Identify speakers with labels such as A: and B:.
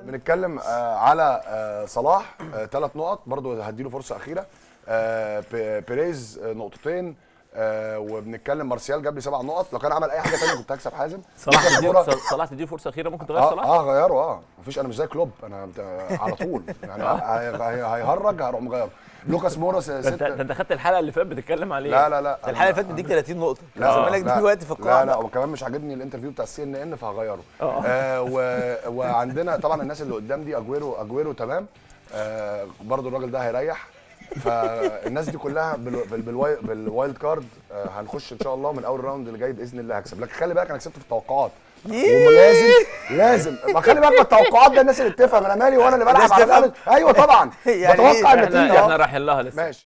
A: بنتكلم آه، على آه، صلاح ثلاث نقط برضو هديله فرصه اخيره آه، ب- بيريز آه، نقطتين آه، وبنتكلم مارسيال جاب لي سبع نقط لو كان عمل اي حاجه ثانيه كنت هكسب حازم
B: صلاح
A: لسه
B: تديله
A: الكورة-
B: صلاح تديله فرصه اخيره ممكن تغير
A: اه
B: صلاح
A: اه غيره اه مفيش انا مش زي كلوب انا بت- على طول يعني هي- هي- هيهرج هروح مغيره لوكاس مورس
B: ده انت ده
A: ست
B: انت خدت الحلقه اللي فاتت بتتكلم عليه
A: لا لا لا
C: الحلقه اللي فاتت مديك 30 نقطه
A: لا
C: زمانك
A: لا
C: دلوقتي في
A: لا
C: القاعه
A: لا وكمان مش عاجبني الانترفيو بتاع السي ان ان فهغيره آه و... وعندنا طبعا الناس اللي قدام دي اجويرو اجويرو تمام آه برضو الراجل ده هيريح فالناس دي كلها بال... بال... بالواي... بالوايلد كارد آه هنخش ان شاء الله من اول راوند اللي جاي باذن الله هكسب لكن خلي بالك انا كسبت في التوقعات ولازم لازم ما خلي بالك من التوقعات ده الناس اللي بتفهم انا مالي وانا اللي بلعب
C: الناس
A: على
C: تفهم؟
A: الأرض. ايوه طبعا
C: يعني
A: بتوقع
C: إيه؟
A: النتيجه
B: احنا
A: أهو.
B: احنا رايحين لها لسه
A: ماشي